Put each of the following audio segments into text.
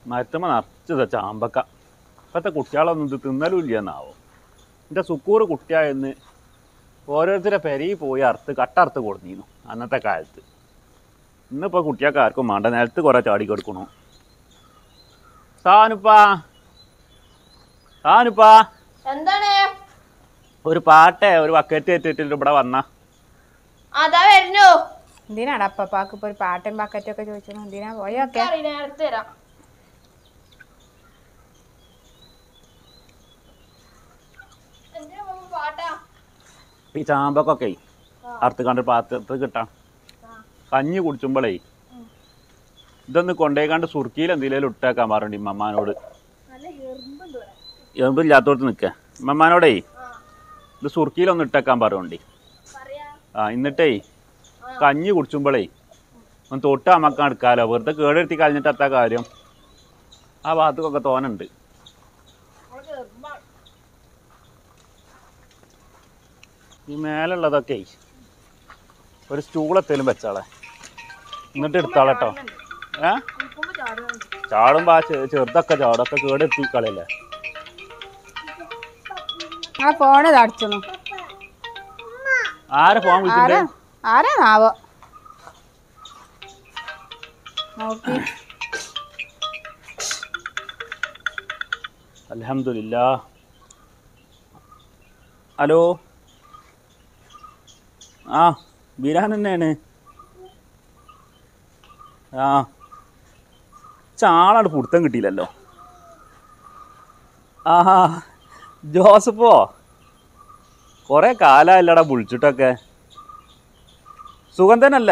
മരത്തമ്മ നിറച്ചത് ചാമ്പക്ക ഇപ്പോഴത്തെ കുട്ടികളൊന്നും ഇത് തിന്നലും ഇല്ലെന്നാവും എൻ്റെ സുക്കൂറ് കുട്ടിയായെന്ന് ഓരോരുത്തരെ പെരയിൽ പോയി അറുത്ത് കട്ടറുത്ത് കൊടുത്തിരുന്നു അന്നത്തെ കാലത്ത് ഇന്നിപ്പോൾ കുട്ടിയൊക്കെ ആർക്കും വേണ്ട നിലത്ത് കുറേ ചാടി കൊടുക്കണു സാനുപ്പാ സാനുപ്പാ എന്താണ് ഒരു പാട്ടേ ഒരു ബക്കറ്റ് എത്തിയിട്ട് ഇവിടെ വന്ന അതാ വരുന്നു എന്തിനാടാ അപ്പപ്പാക്ക് ഇപ്പൊ ഒരു പാട്ടും ബക്കറ്റും ഒക്കെ ചോദിച്ചു എന്തിനാ പോയൊക്കെ അറിയില്ല ഞാൻ എടുത്ത് തരാം എന്തിനാ മാമ പാട്ടാ ഈ ചാമ്പക്കൊക്കെ അറുത്ത് കണ്ട് പാത്രത്തിൽ കിട്ടാം കഞ്ഞി കുടിച്ചുമ്പോഴേ ഇതൊന്ന് കൊണ്ടേക്കാണ്ട് സുർക്കിയിൽ എന്തെങ്കിലും ഇട്ടേക്കാൻ പറഞ്ഞു മമ്മാനോട് നല്ല എറുമ്പുണ്ട് ഇവിടെ എറുമ്പില്ലാത്തോടത്ത് നിൽക്കുക മമ്മാനോടേ ഇത് സുർക്കിയിലൊന്ന് ഇട്ടേക്കാൻ പറയുണ്ടി പറയാ ആ എന്നിട്ടേ കഞ്ഞി കുടിച്ചുമ്പോഴേ ഒന്ന് തൊട്ട് അമ്മക്കാൻ എടുക്കാലോ വെറുതെ കേടെടുത്തി കളഞ്ഞിട്ട് എത്താ കാര്യം ആ ഭാഗത്തൊക്കെ തോനുണ്ട് അവൾക്ക് എറുമ്പാണ് ഈ മേലുള്ളതൊക്കെ ഒരു സ്റ്റൂളെത്തേലും വെച്ചാളെ എന്നിട്ട് എടുത്താളട്ടോ ഏ നിൽക്കുമ്പോ ചാടുന്നുണ്ട് ചാടുമ്പോ ആ ചെ- ചെറുതൊക്കെ ചാടൊക്കെ കേടെത്തി കളയല്ലേ ആ ഫോണ് തടച്ചു ആരെ ഫോൺ ആരാ വിളിച്ചിട്ട് ആരാന്നാവോ നോക്കി അലഹമില്ല ഹലോ ആ ബിരാൻ തന്നെയാണ് ആ ചാളാണ് പിടുത്തം കിട്ടിയില്ലല്ലോ ആഹാ ജോസഫോ കുറേ കാലമല്ലടാ വിളിച്ചിട്ടൊക്കെ സുഖം തന്നെയല്ല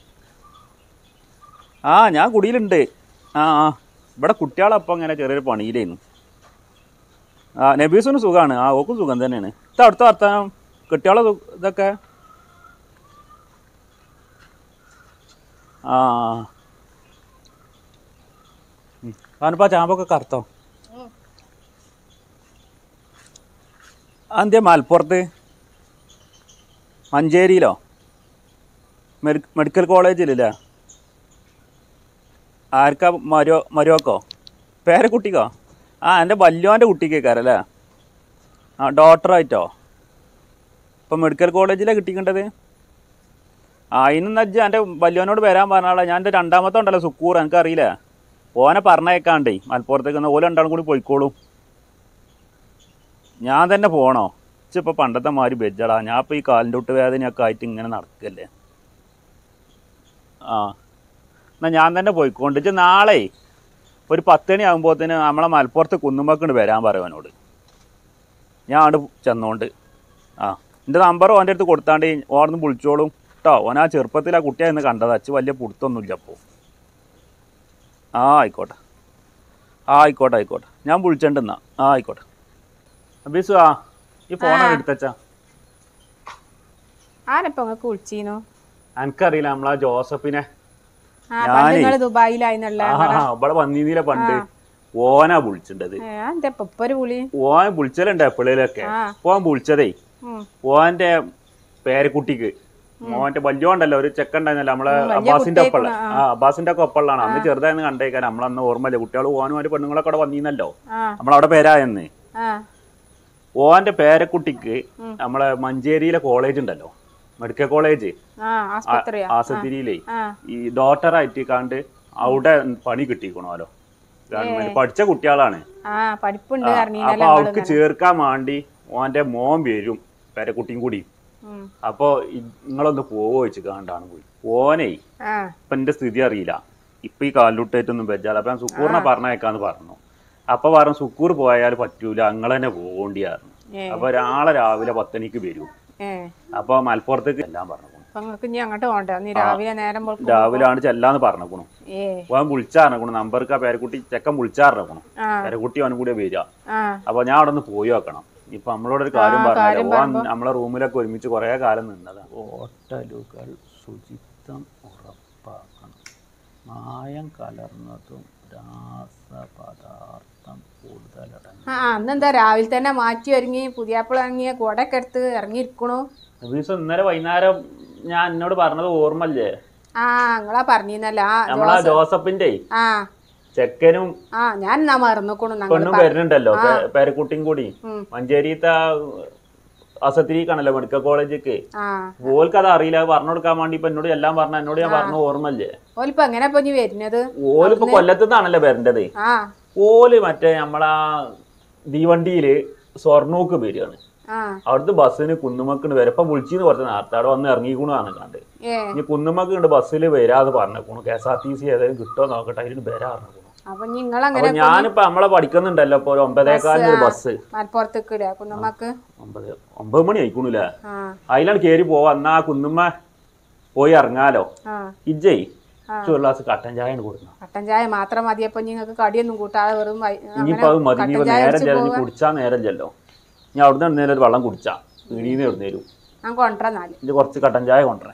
ആ ഞാൻ കുടിയിലുണ്ട് ആ ആ ഇവിടെ കുട്ടികളപ്പം ഇങ്ങനെ ചെറിയൊരു പണിയിലായിരുന്നു ആ നബീസിന് സുഖമാണ് ആ ഓക്കും സുഖം തന്നെയാണ് ഇത് അടുത്ത വർത്താനം കുട്ടികളെ സു- ഇതൊക്കെ ആ അവനിപ്പോൾ ആ ചാമ്പൊക്കെ കറുത്തോ അതെന്താ മലപ്പുറത്ത് മഞ്ചേരിയിലോ മെഡി- മെഡിക്കൽ കോളേജിലല്ലേ ആർക്കാ മരോ മരോക്കോ പേരക്കുട്ടിക്കോ ആ എൻ്റെ വല്യോൻ്റെ കുട്ടിക്കേക്കാരല്ലേ ആ ഡോക്ടറായിട്ടോ ഇപ്പം മെഡിക്കൽ കോളേജിലാണ് കിട്ടിക്കേണ്ടത് ആ അതിനെന്ന് വെച്ചാൽ എൻ്റെ വല്യോനോട് വരാൻ പറഞ്ഞാളാ ഞാൻ എൻ്റെ രണ്ടാമത്തെ ഉണ്ടല്ലോ സുക്കൂർ എനിക്കറിയില്ല ഓനെ പറഞ്ഞേക്കാണ്ടേ മലപ്പുറത്തേക്ക് ഒന്ന് ഓല രണ്ടാളും കൂടി പോയിക്കോളും ഞാൻ തന്നെ പോണോ ഇച്ചിപ്പോൾ പണ്ടത്തെ മാതിരി ബെജ്ജടാ ഞാൻ ഇപ്പോൾ ഈ കാലിൻ്റെ ഒട്ട് വേദനയൊക്കെ ആയിട്ട് ഇങ്ങനെ നടക്കല്ലേ ആ എന്നാൽ ഞാൻ തന്നെ പോയിക്കൊണ്ട് ഇജ്ജ് നാളെ ഒരു പത്തണി ആകുമ്പോഴത്തേന് നമ്മളെ മലപ്പുറത്ത് കുന്നുമ്മക്കുണ്ട് വരാൻ പറയുവനോട് ഞാൻ അവിടെ ചെന്നോണ്ട് ആ എൻ്റെ നമ്പർ ഓൻ്റെ അടുത്ത് കൊടുത്താണ്ട് ഓർന്ന് വിളിച്ചോളും കേട്ടോ ഓൻ ആ ചെറുപ്പത്തിൽ ആ കുട്ടിയായിരുന്നു കണ്ടത് അച്ഛൻ വലിയ പിടുത്തൊന്നുമില്ല അപ്പോൾ ആ ആയിക്കോട്ടെ ആ ആയിക്കോട്ടെ ആയിക്കോട്ടെ ഞാൻ വിളിച്ചിട്ടുണ്ടെന്നാ ആ ആയിക്കോട്ടെ ബിസു ആ ഈ ഫോണൊക്കെ എടുത്തച്ചാ ആരപ്പോ നിങ്ങൾക്ക് വിളിച്ചീനു എനിക്കറിയില്ല നമ്മളാ ജോസഫിനെ ആ പണ്ട് നിങ്ങള് ദുബായിലായിരുന്നല്ല ആ ഇവിടെ വന്നീന്നില്ല പണ്ട് ഓനാ വിളിച്ചിട്ടത് എന്താ ഇപ്പൊ ഇപ്പൊ ഒരു വിളി ഓൻ വിളിച്ചലുണ്ട് എപ്പോഴേലൊക്കെ ആ. ഓൻ വിളിച്ചതേ ഉം. ഓന്റെ പേരക്കുട്ടിക്ക് മോന്റെ വല്യോണ്ടല്ലോ ഒരു ചെക്കൻ ഉണ്ടായിരുന്നല്ലോ നമ്മളെ ഉം, വലിയ അബ്ബാസിന്റെ ഒപ്പമുള്ള കുട്ടിയായിക്കണ, ആ അബ്ബാസിന്റെ ഒക്കെ ഒപ്പമുള്ളതാണ് അന്ന് ചെറുതായെന്ന് കണ്ടേക്കാൻ നമ്മളന്ന് ഓർമ്മയില്ല കുട്ടികൾ ഓനും അവന്റെ പെണ്ണുങ്ങളൊക്കെ അവിടെ വന്നീന്നല്ലോ ആ നമ്മളവിടെ പേരായെന്ന് ആ ഓന്റെ പേരക്കുട്ടിക്ക് നമ്മളെ മഞ്ചേരിയിലെ കോളേജ് ഉണ്ടല്ലോ മെഡിക്കൽ കോളേജ് ആ ആസ്പത്രിയാ ആശുപത്രിയിലേ ആ ഈ ഡോക്ടറായിട്ട് കണ്ട് അവിടെ പണി കിട്ടിക്കണോലോ ഗവൺമെന്റ് പഠിച്ച കുട്ടികളാണ് ആ പഠിപ്പുണ്ട് അപ്പൊ അറിഞ്ഞീനല്ലോ അവൾക്ക് ചേർക്കാൻ വേണ്ടി ഓന്റെ മോൻ വരും പേരക്കുട്ടിയും കൂടി ഉം. അപ്പൊ നിങ്ങളൊന്ന് പോവോ വെച്ച് കണ്ടാണ് പോയി ഓനെ ആ ഇപ്പൊ എന്റെ സ്ഥിതി അറിയില്ല ഇപ്പൊ ഈ കാലിലുട്ടേറ്റൊന്നും വെച്ചാൽ അപ്പൊ ഞാൻ സുക്കൂറിനെ പറഞ്ഞേക്കാന്ന് പറഞ്ഞു അപ്പൊ പറഞ്ഞു സുക്കൂർ പോയാൽ പറ്റൂല നിങ്ങൾ തന്നെ പോകേണ്ടിയായിരുന്നു ഏ. അപ്പൊ ഒരാളെ രാവിലെ പത്തണിക്ക് വരും ഏ അപ്പൊ മലപ്പുറത്തേക്ക് എല്ലാം പറഞ്ഞു അപ്പൊ നിങ്ങൾക്ക് ഇനി അങ്ങോട്ട് പോണ്ടേ നീ രാവിലെ നേരം വെളുക്കുമ്പോ- രാവിലെ ആണ് ചെല്ലാന്ന് പറഞ്ഞേക്കണു ഏ ഓൻ വിളിച്ചാറിനക്കണു നമ്പർക്ക് ആ പേരക്കുട്ടി ചെക്കൻ വിളിച്ചാറിനക്കണു ആ പേരക്കുട്ടി അവനും കൂടെ വരിക ആ അപ്പൊ ഞാൻ അവിടെ നിന്ന് പോയി നോക്കണം ഇപ്പൊ നമ്മളോടൊരു കാര്യം ആ, കാര്യം പറഞ്ഞല്ലോ ഓൻ നമ്മളെ റൂമിലൊക്കെ ഒരുമിച്ച് കുറെ കാലം നിന്നതാ ഹോട്ടലുകൾ ശുചിത്വം ഉറപ്പാക്കണം മായം കലർന്നതും രാസപദാർത്ഥം കൂടുതലടങ്ങി ആ അന്നെന്താ രാവിലെ തന്നെ മാറ്റി ഒരുങ്ങി പുതിയാപ്പിള ഇറങ്ങിയ കുടയൊക്കെ എടുത്ത് ഇറങ്ങിയിരിക്കണു നബീസ് ഇന്നലെ വൈകുന്നേരം ഞാൻ എന്നോട് പറഞ്ഞത് ഓർമ്മല്ലേ ആ നിങ്ങളാ പറഞ്ഞിരുന്നല്ല ആ നമ്മളാ ജോസഫിന്റെ ആ ചെക്കനും ആ ഞാൻ എന്നാ മറന്നുക്കണു ഞങ്ങൾ പെണ്ണും വരുന്നുണ്ടല്ലോ പേ- പേരക്കുട്ടിയും കൂടി ഉം. മഞ്ചേരിത്തെ അസത്തിരിക്കാണല്ലോ മെഡിക്കൽ കോളേജിക്ക് ആ ഓൽക്ക് അത് അറിയില്ല അത് പറഞ്ഞു കൊടുക്കാൻ വേണ്ടി ഇപ്പൊ എന്നോട് എല്ലാം പറഞ്ഞ എന്നോട് ഞാൻ പറഞ്ഞ ഓർമ്മല്ലേ ഓലിപ്പോ എങ്ങനെ ഇപ്പൊ ഇനി വരുന്നത് ഓലിപ്പോ കൊല്ലത്തുനിന്നാണല്ലോ വരേണ്ടത് ആ ഓല് മറ്റേ നമ്മളാ തീവണ്ടിയില് സ്വർണ്ണൂക്ക് വരികയാണ് ആ അവിടുത്തെ ബസ്സിന് കുന്നുമക്കുണ്ട് വരെ ഇപ്പൊ വിളിച്ചിന്ന് കുറച്ച് നേരത്തെ അവിടെ വന്ന് ഇറങ്ങിക്കൂണ് കണ്ട് ഏ ഇനി കുന്നുമക്കുണ്ട് ബസ്സിൽ വരാതെ പറഞ്ഞേക്കണു K S R T C ഏതായാലും കിട്ടുമോ നോക്കട്ടെ അതിന് വരാ പറഞ്ഞേക്കണു അപ്പൊ നിങ്ങൾ അപ്പൊ അങ്ങനെ ഞാനിപ്പോ നമ്മളെ പഠിക്കുന്നുണ്ടല്ലോ ഇപ്പൊ ഒരു ഒമ്പതേക്കാലിന് ഒരു ബസ് മലപ്പുറത്തേക്ക് ഇടുക കുന്നമ്മക്ക് ഒമ്പത് ഒമ്പത് മണി ആയിക്കണല്ലേ ആ അതിലാണ് കയറി പോവാ എന്നാ ആ കുന്നുമ്മ പോയി ഇറങ്ങാലോ ആ ഇജ്ജയ് ആ. ഒരു ഗ്ലാസ് കട്ടൻ ചായ കൊടുക്കണം കട്ടൻ ചായ മാത്രം മതി അപ്പൊ നിങ്ങൾക്ക് കടിയൊന്നും കൂട്ടാതെ വെറും വൈ- ഇനിയിപ്പോ അത് മതി കട്ടൻ ഇനിയിപ്പോ ചായ നേരം കുടിച്ച് ചെല്ലു പോവാ. കുടിച്ചാ നേരല്ലല്ലോ ഞാൻ അവിടുന്ന് നേരം ഒരു വെള്ളം കുടിച്ചാ വീടീന്ന് എവിടുന്നേരും ഞാൻ കൊണ്ടുവന്നാല് ഇത് കുറച്ച് കട്ടൻ ചായ കൊണ്ടുവരേ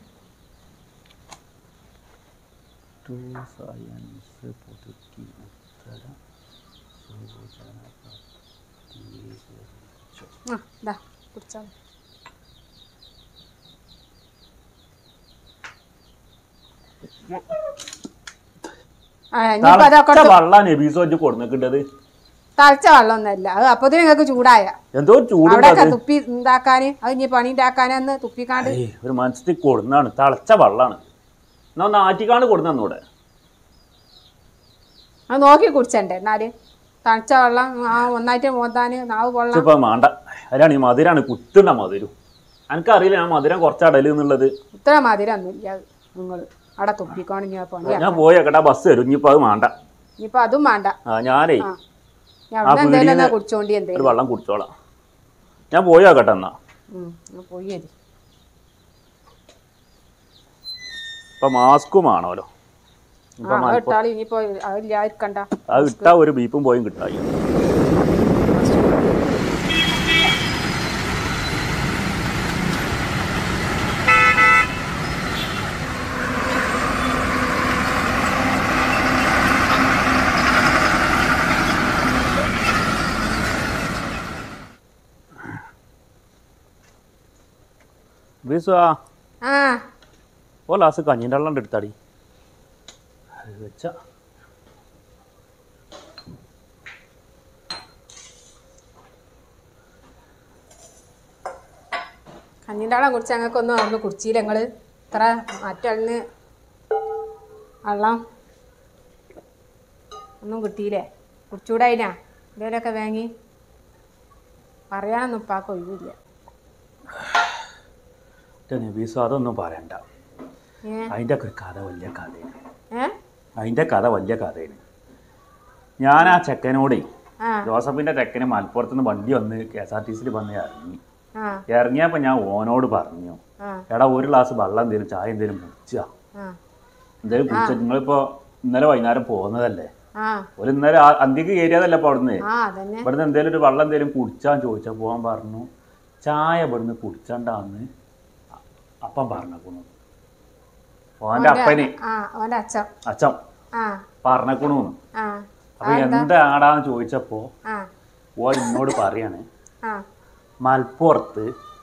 ആ ഇതാ കുടിച്ചോ ആ ഇനിയിപ്പോ അതൊക്കെ തളച്ച വെള്ളം നബീസോ വെച്ച് കൊടുന്നിട്ടുണ്ടത് തളിച്ച വെള്ളമൊന്നുമല്ല അത് അപ്പൊ നിങ്ങൾക്ക് ചൂടായ എന്തോ ഒരു ചൂടുണ്ട് അവിടെയൊക്കെ അത് തുപ്പി ഉണ്ടാക്കാന് അത് ഇനി പണി ഉണ്ടാക്കാനെന്ന് തുപ്പിക്കാണ്ട് ഏയ്, ഒരു മനസ്സിൽ കൊടുന്നാണ് തളച്ച വെള്ളാണ് എന്നാ ഒന്ന് ആറ്റിക്കാണ്ട് കൊടുന്നൂടെ അത് നോക്കി കുടിച്ചണ്ടേ എന്നാല് തളിച്ച വെള്ളം ആ ഒന്നായിട്ട് മോന്താന് നാവ് കൊള്ളാം ഇപ്പൊ വേണ്ട അതിലാണ് ഈ മധുരാണ് കുത്തുണ്ട മധുരം എനിക്കറിയില്ല ഞാൻ മധുരം കുറച്ചടല് എന്നുള്ളത് ഇത്ര മധുരമൊന്നുമില്ല അത് നിങ്ങൾ അവിടെ തുപ്പിക്കോണം ഇനി ആ പണി ഞാൻ പോയേക്കട്ടെ ബസ് വരും ഇനിയിപ്പോ അത് വേണ്ട ഇനിയിപ്പോ അതും വേണ്ട ആ ഞാനേ ആ ഞാൻ അവിടെ എന്തേലും പീടികേന്ന് എന്നാ കുടിച്ചോണ്ടി ഒരു എന്തേലും വെള്ളം കുടിച്ചോളാം ഞാൻ പോയേക്കട്ടെ എന്നാ ഉം, എന്നാ പോയി മതി ഇപ്പൊ മാസ്കും ആണോലോ ആ ഇപ്പൊ അത് മലപ്പുറം ഇട്ടാളി ഇനിയിപ്പോ അതില്ലാതിരിക്കണ്ട അത് ഇട്ടാ ഒരു ബീപ്പും പോയും കിട്ടായി ബീസുവാ ആ ഓ ലാസ്റ്റ് കഞ്ഞിൻ്റെ വെള്ളം എടുത്താടി അത് വെച്ചാ കഞ്ഞിൻ്റെ വെള്ളം കുടിച്ച് ഞങ്ങൾക്കൊന്നും അവിടുന്ന് കുടിച്ചില്ല ഞങ്ങള് ഇത്ര മറ്റളിന് വെള്ളം ഒന്നും കിട്ടിയില്ലേ കുടിച്ചൂടായിനാ എന്തേലൊക്കെ വാങ്ങി പറയാനൊന്നും ഉപ്പാക്ക് ഒഴിവില്ല നബീസു അതൊന്നും പറയണ്ട ഏ അതിൻ്റെ ഒക്കെ ഒരു കഥ വലിയ കഥയാണ് ഏ അതിൻ്റെ കഥ വലിയ കഥയാണ് ഞാൻ ആ ചെക്കനോടേ ആ ജോസഫിൻ്റെ ചെക്കന് മലപ്പുറത്ത് നിന്ന് വണ്ടി വന്ന് കെ എസ് ആർ ടി സിയിൽ വന്ന് ഇറങ്ങി ആ ഇറങ്ങിയപ്പോൾ ഞാൻ ഓനോട് പറഞ്ഞു ആ എടാ ഒരു ഗ്ലാസ് വെള്ളം എന്തേലും ചായ എന്തേലും കുടിച്ചാ ആ എന്തേലും കുടിച്ച നിങ്ങളിപ്പോൾ ഇന്നലെ വൈകുന്നേരം പോകുന്നതല്ലേ ആ ഒരു ഇന്നലെ ആ- അന്തിക്ക് കയറിയതല്ലേ അപ്പോൾ അവിടുന്ന് ആ അതന്നെ ഇവിടുന്ന് എന്തേലും ഒരു വെള്ളം എന്തേലും കുടിച്ചാൻ ചോദിച്ചാൽ പോകാൻ പറഞ്ഞു ചായ ഇവിടുന്ന് കുടിച്ചണ്ടാന്ന് അ- അപ്പം പറഞ്ഞേക്കണു ഓൻ്റെ അപ്പന് ആ അവൻ്റെ അച്ഛൻ അച്ഛൻ ആ പറഞ്ഞേക്കണു ആ അപ്പൊ എന്താടാന്ന് ചോദിച്ചപ്പോ ആ ഓ എന്നോട് പറയാണ് ആ മലപ്പുറത്ത്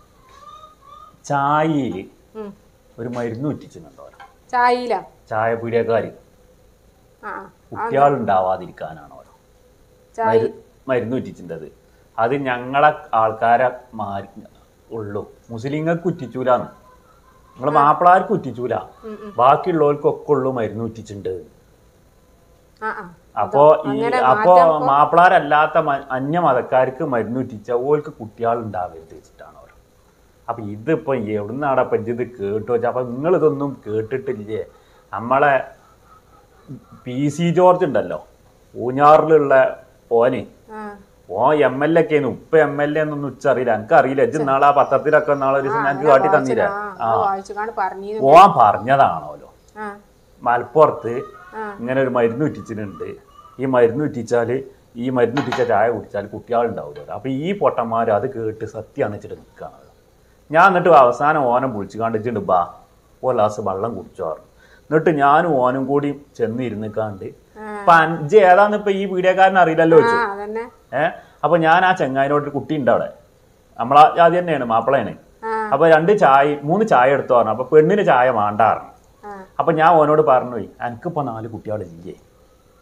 ചായയിൽ ഉം. ഒരു മരുന്ന് ഉറ്റിച്ചിട്ടുണ്ടോ ചായയില ചായ പീടിയക്കാർ ആ കുട്ടികളുണ്ടാവാതിരിക്കാനാണോ ചായ മരു മരുന്ന് ഉറ്റിച്ചിട്ടത് അത് ഞങ്ങളെ ആൾക്കാരെ മാറി ഉള്ളൂ മുസ്ലിങ്ങൾക്ക് ഉറ്റിച്ചൂലാന്ന് നിങ്ങളെ മാപ്പിളാർക്ക് ഉറ്റിച്ചൂല ഉം, ഉം. ബാക്കിയുള്ളവർക്കൊക്കെ ഉള്ളൂ മരുന്ന് ഉറ്റിച്ചിട്ടുണ്ട് ആ ആ അപ്പോ ഈ അങ്ങനെ അപ്പോ മാറ്റം മാപ്പിളാരല്ലാത്ത മ- അന്യ മതക്കാർക്ക് മരുന്ന് ഉറ്റിച്ച ഓൾക്ക് കുട്ടികൾ ഉണ്ടാവരുത് വെച്ചിട്ടാണ് അവർ അപ്പൊ ഇതിപ്പോ എവിടുന്നാടാ ഇപ്പൊ ഇത് കേട്ടു വെച്ചാൽ അപ്പൊ നിങ്ങൾ ഇതൊന്നും കേട്ടിട്ടില്ലേ നമ്മളെ പി സി ജോർജ് ഉണ്ടല്ലോ ഊഞ്ഞാറിലുള്ള ഓന് ആ ഓ എം എൽ എ ഒക്കെ ഉപ്പ എം എൽ എ എന്നൊന്നും ഉച്ചറിയില്ല എനിക്ക് അറിയില്ല ഇജ്ജ് നാളെ ആ പത്രത്തിലൊക്കെ നാളെ ഒരു ദിവസം ഞങ്ങൾക്ക് കാട്ടി തന്നില്ലേ ആ വായിച്ചുകാണ് പറഞ്ഞു ഓൻ പറഞ്ഞതാണോലോ ആ മലപ്പുറത്ത് ആ ഇങ്ങനെ ഒരു മരുന്ന് ഉറ്റിച്ചിട്ടുണ്ട് ഈ മരുന്ന് ഉറ്റിച്ചാൽ ഈ മരുന്ന് ഉറ്റിച്ച ചായ കുടിച്ചാൽ കുട്ടികളുണ്ടാവില്ല അപ്പോൾ ഈ പൊട്ടന്മാർ അത് കേട്ട് സത്യമാണ് വെച്ചിട്ട് നിൽക്കുകയാണ് ഞാൻ എന്നിട്ട് അവസാനം ഓനം വിളിച്ച് കണ്ടിട്ടുണ്ട് ബാ ഒരു ഗ്ലാസ് വെള്ളം കുടിച്ചു പറഞ്ഞു എന്നിട്ട് ഞാനും ഓനും കൂടി ചെന്ന് ഇരുന്നിക്കാണ്ട് ആ. ഇപ്പൊ അഞ്ച് ഏതാന്ന് ഇപ്പൊ ഈ വീഡിയോക്കാരൻ അറിയില്ലല്ലോ ആ വെച്ചു അതന്നെ ഏഹ് അപ്പൊ ഞാൻ ആ ചെങ്ങായിനോട് ഒരു കുട്ടി ഉണ്ട് അവിടെ നമ്മളെ ആദ്യം തന്നെയാണ് മാപ്പിളയാണ് ആ അപ്പൊ രണ്ട് ചായ മൂന്ന് ചായ എടുത്തു പറഞ്ഞു അപ്പൊ പെണ്ണിന് ചായ വേണ്ടായിരുന്നു ആ അപ്പൊ ഞാൻ ഓനോട് പറഞ്ഞു പോയി എനിക്കിപ്പോ നാല് കുട്ടികളില്ലേ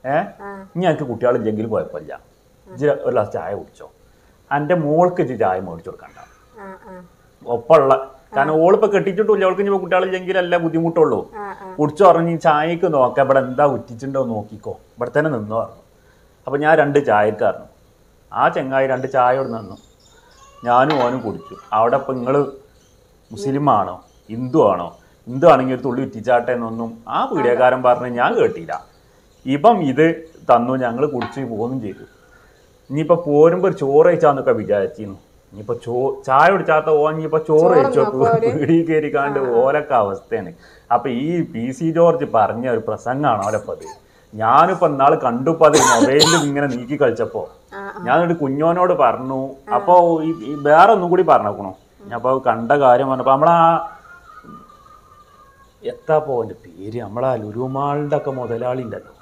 ഏ ആ ഇനി എനിക്ക് കുട്ടികളില്ലെങ്കിൽ കുഴപ്പമില്ല ഇജ്ജ് ഒരു ഗ്ലാസ് ചായ കുടിച്ചോ എൻ്റെ മോൾക്ക് ഇജ്ജ് ചായ മേടിച്ചു കൊടുക്കണ്ട ആ ആ ഒപ്പമുള്ള കാരണം ഓളിപ്പോൾ കെട്ടിച്ചിട്ടില്ല അവൾക്ക് ഇനി കുട്ടികളില്ലെങ്കിൽ അല്ല ബുദ്ധിമുട്ടുള്ളൂ ആ ആ കുടിച്ചു പറഞ്ഞ് ചായക്ക് നോക്കാം ഇവിടെ എന്താ ഉറ്റിച്ചിട്ടുണ്ടോ നോക്കിക്കോ ഇവിടെ തന്നെ നിന്നു പറഞ്ഞു അപ്പം ഞാൻ രണ്ട് ചായക്കാരനും ആ ചെങ്ങായി രണ്ട് ചായ ഇവിടെ നിന്നു ഞാനും ഓനും കുടിച്ചു അവിടെ ഇപ്പം നിങ്ങൾ മുസ്ലിം ആണോ ഹിന്ദു ആണോ ഹിന്ദു ആണെങ്കിൽ ഒരു തുള്ളി ഉറ്റിച്ചാട്ടെ എന്നൊന്നും ആ പീഡിയക്കാരൻ പറഞ്ഞ് ഞാൻ കേട്ടില്ല ഇപ്പം ഇത് തന്നു ഞങ്ങൾ കുടിച്ച് പോകുകയും ചെയ്തു ഇനിയിപ്പോൾ പോരുമ്പോൾ ഒരു ചോറ് കഴിച്ചാന്നൊക്കെ വിചാരിച്ചിരുന്നു ഇനിയിപ്പോൾ ചോ ചായ കുടിച്ചാത്ത ഓൻ ഇനിയിപ്പോൾ ചോറ് ചോറ് കഴിച്ചോ നോക്കുവോ അവര്? പീടി കയറിക്കാണ്ട് ഓലൊക്കെ അവസ്ഥയാണ് അപ്പൊ ഈ പി സി ജോർജ് പറഞ്ഞ ഒരു പ്രസംഗമാണ് ഓലപ്പോ അത് ഞാനിപ്പോ നാള് കണ്ടുപ്പോ അത് മൊബൈലിൽ ഇങ്ങനെ നീക്കി കളിച്ചപ്പോ ആ ഞാനൊരു കുഞ്ഞോനോട് പറഞ്ഞു അപ്പോ ഈ- ഈ വേറെ ഒന്നും കൂടി പറഞ്ഞേക്കണു അപ്പൊ കണ്ട കാര്യം പറഞ്ഞപ്പോ നമ്മളാ എത്താപ്പോ അവന്റെ പേര് നമ്മളാ ലുലുമാളുടെ ഒക്കെ മുതലാളി ഉണ്ടല്ലോ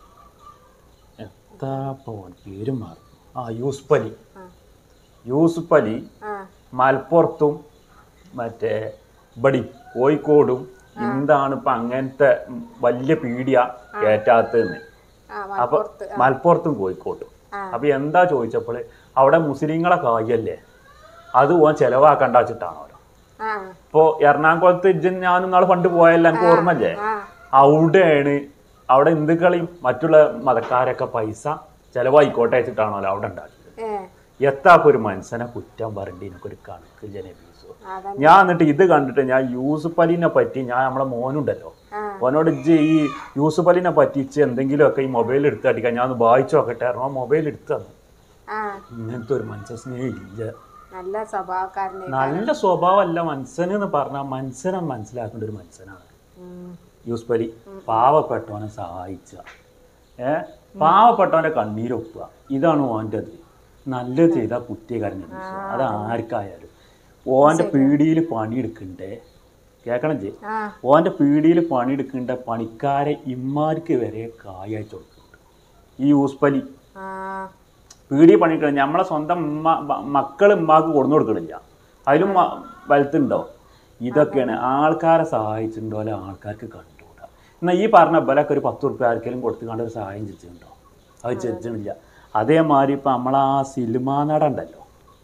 എത്താപ്പോ അവന്റെ പേര് മാറി ആ യൂസുഫ് അലി ആ. യൂസുഫ് അലി ആ മലപ്പുറത്തും മറ്റേ ഇബടി കോഴിക്കോടും എന്താണ് ഇപ്പൊ അങ്ങനത്തെ വലിയ പീഡിയ കയറ്റാത്തതെന്ന് ആ അപ്പൊ മലപ്പുറത്ത് മലപ്പുറത്തും കോഴിക്കോട്ടും ആ. അപ്പൊ എന്താ ചോദിച്ചപ്പോൾ അവിടെ മുസ്ലിങ്ങളെ കാര്യല്ലേ അത് ഓൻ ചെലവാക്കണ്ട വെച്ചിട്ടാണല്ലോ ആ ഇപ്പോ എറണാകുളത്ത് ഇജ്ജും ഞാനും നാളെ പണ്ട് പോയല്ലോ എനിക്ക് ഓർമ്മല്ലേ ആ അവിടെയാണ് അവിടെ ഹിന്ദുക്കളെയും മറ്റുള്ള മതക്കാരൊക്കെ പൈസ ചെലവായിക്കോട്ടെ വെച്ചിട്ടാണല്ലോ അവിടെ ഉണ്ടാക്കിയത് ഏ എത്താപ്പൊ ഒരു മനുഷ്യനെ കുറ്റം പറയേണ്ടതിനൊക്കെ ഒരു കണക്കില്ല നബീസോ അതന്നെ ഞാൻ എന്നിട്ട് ഇത് കണ്ടിട്ട് ഞാൻ യൂസുഫ് അലിനെ പറ്റി ഞാൻ നമ്മളെ മോനുണ്ടല്ലോ ആ മോനോട് ഇജ്ജ് ഈ യൂസുഫ് അലിനെ പറ്റിച്ച് എന്തെങ്കിലുമൊക്കെ ഈ മൊബൈൽ എടുത്ത് അടിക്കാൻ ഞാൻ ഒന്ന് വായിച്ചു നോക്കട്ടെ കാരണം ആ മൊബൈൽ എടുത്തു തന്നു ആ ഇങ്ങനത്തെ ഒരു മനുഷ്യ സ്നേഹം ഇല്ല നല്ല സ്വഭാവക്കാരനെ നല്ല സ്വഭാവമല്ല മനുഷ്യന് എന്ന് പറഞ്ഞാൽ മനുഷ്യനെ മനസ്സിലാക്കേണ്ട ഒരു മനുഷ്യനാണ് ഉം. യൂസുഫ് അലി പാവപ്പെട്ടവനെ സഹായിച്ച ഏ പാവപ്പെട്ടവന്റെ കണ്ണീരൊപ്പുക ഇതാണ് ഓൻ്റെ അത് നല്ലത് ചെയ്താൽ കുറ്റിയക്കാരൻ അത് ആർക്കായാലും ഓൻ്റെ പീടിയിൽ പണിയെടുക്കണ്ടേ കേൾക്കണം ചെയ് ആ ഓൻ്റെ പീടിയിൽ പണിയെടുക്കേണ്ട പണിക്കാരെ ഇമ്മാർക്ക് വരെ കായച്ചു കൊടുക്കുന്നുണ്ട് ഈ യൂസുഫ് അലി ആ പീടി പണിക്കണം നമ്മളെ സ്വന്തം ഉമ്മ മ- മക്കൾ ഉമ്മാക്ക് കൊടുന്നു കൊടുക്കണില്ല അതിലും മ- വലുത്തുണ്ടോ ഇതൊക്കെയാണ് ആൾക്കാരെ സഹായിച്ചിട്ടുണ്ടോ അല്ലെ ആൾക്കാർക്ക് കണ്ടുകൂടാ എന്നാൽ ഈ പറഞ്ഞ ബലൊക്കെ ഒരു പത്ത് ഉറുപ്പ്യ ആർക്കെങ്കിലും കൊടുത്തു കണ്ട് ഒരു സഹായം ചെയ്തിട്ടുണ്ടോ അത് ചെയ്തിട്ടില്ല അതേമാതിരി ഇപ്പം നമ്മളാ സിനിമാ നട ഉണ്ടല്ലോ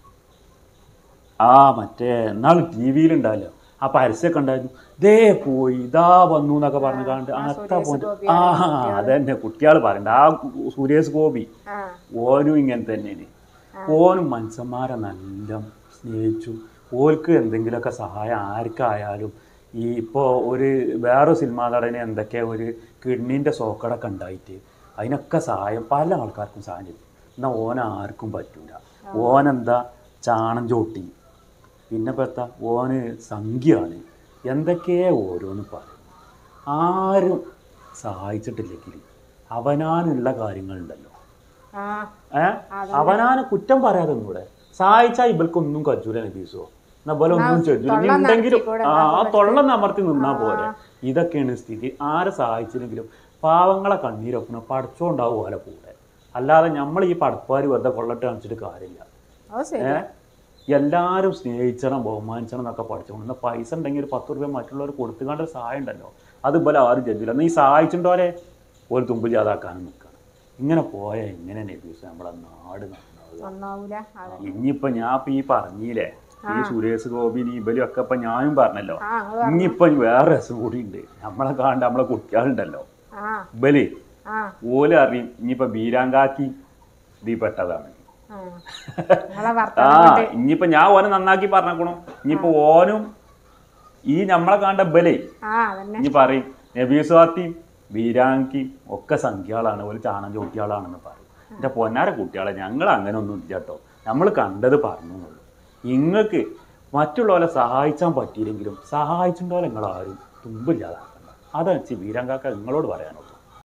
ആ മറ്റേ എന്നാൾ ടി വിയിലുണ്ടല്ലോ ആ പരസ്യമൊക്കെ ഉണ്ടായിരുന്നു ദേ പോയി ഇതാ വന്നു എന്നൊക്കെ പറഞ്ഞു കണ്ട് അത്താ പോയിട്ട് ആ അതന്നെ കുട്ടികൾ പറയണ്ട ആ സുരേഷ് ഗോപി ആ ഓനും ഇങ്ങനെ തന്നെയാണ് ഓനും മനുഷ്യന്മാരെ നല്ല സ്നേഹിച്ചു ഓർക്ക് എന്തെങ്കിലുമൊക്കെ സഹായം ആർക്കായാലും ഈ ഇപ്പോൾ ഒരു വേറെ സിനിമാ നടന് എന്തൊക്കെ ഒരു കിഡ്നീൻ്റെ സോക്കടൊക്കെ ഉണ്ടായിട്ട് അതിനൊക്കെ സഹായം പല ആൾക്കാർക്കും സഹായം ചെയ്തു എന്നാൽ ഓൻ ആർക്കും പറ്റൂല ഓനെന്താ ചാണം ചോട്ടി പിന്നെ ഇപ്പം എത്താ ഓന് സംഖ്യയാണ് എന്തൊക്കെയോ ഓരോന്ന് പറയും ആരും സഹായിച്ചിട്ടില്ലെങ്കിൽ അവനാനുള്ള കാര്യങ്ങളുണ്ടല്ലോ ആ ഏ അവനാണ് കുറ്റം പറയാതെ കൂടെ സഹായിച്ചാൽ ഇവൾക്കൊന്നും കച്ചൂല നബീസോ എന്നാ പോലെ ഒന്നും ചെയ്തില്ല ഇനി ഉണ്ടെങ്കിലും ആ ആ തൊള്ളം അമർത്തി നിന്നാ പോരെ ഇതൊക്കെയാണ് സ്ഥിതി ആരെ സഹായിച്ചില്ലെങ്കിലും പാവങ്ങളെ കണ്ണീരൊപ്പണ പടച്ചോണ്ടാവും പോലെ കൂടെ അല്ലാതെ നമ്മൾ ഈ പടപ്പാര് വെറുതെ കൊള്ളട്ട് കാണിച്ചിട്ട് കാര്യമില്ല അത് ശരി ഏ എല്ലാവരും സ്നേഹിച്ചണം ബഹുമാനിച്ചണം എന്നൊക്കെ പഠിച്ചോണ്ട് എന്നാൽ പൈസ ഉണ്ടെങ്കിൽ ഒരു പത്ത് രൂപ മറ്റുള്ളവർ കൊടുത്തുകൊണ്ട് ഒരു സഹായം ഉണ്ടല്ലോ അതുപോലെ ആരും ജഡ്ജില്ല എന്നാൽ ഈ സഹായിച്ചിട്ടോരെ ഒരു തുമ്പ് ജാതാക്കാനും നിൽക്കണം ഇങ്ങനെ പോയാൽ എങ്ങനെ നബീസ് നമ്മളെ നാട് നന്നാവുക നന്നാവൂല അതെ ഇനിയിപ്പോ ഞാൻ ഇപ്പൊ ഈ പറഞ്ഞില്ലേ ഈ സുരേഷ് ഗോപി ഇബലും ഒക്കെ ഇപ്പൊ ഞാനും പറഞ്ഞല്ലോ ആ നിങ്ങള് ഇനിയിപ്പൊ വേറെ രസം കൂടി ഉണ്ട് നമ്മളെ കാണണ്ട നമ്മളെ കുട്ടികളുണ്ടല്ലോ ആ ഇബല് ആ ഓല് അറിയും ഇനിയിപ്പൊ ബീരാങ്കാക്കി ഇതിൽ പെട്ടതാണ് ആ നിങ്ങളെ ആ വർത്തമാനം ഇനിയിപ്പോ ഞാൻ ഓനെ നന്നാക്കി പറഞ്ഞേക്കണു ഇനിയിപ്പോ ഓനും ഈ നമ്മളെ കാണണ്ട ബലേ ആ അതന്നെ ഇനി പറയും നബീസ്വാത്തിയും വീരാങ്കിയും ഒക്കെ സംഖ്യകളാണ് ഒരു ചാണം ചോട്ടിയാളാണെന്ന് പറയും എൻ്റെ പൊന്നാര കുട്ടികളെ ഞങ്ങൾ അങ്ങനെ ഒന്നും ഇല്ല കേട്ടോ നമ്മൾ കണ്ടത് പറഞ്ഞു എന്നുള്ളൂ നിങ്ങൾക്ക് മറ്റുള്ളവരെ സഹായിച്ചാൻ പറ്റിയില്ലെങ്കിലും സഹായിച്ചിട്ടുണ്ടോ നിങ്ങൾ ആരും തുമ്പില്ലാതാക്കണ്ട അതാണ് വീരാങ്കാക്ക നിങ്ങളോട് പറയാനുള്ളൂ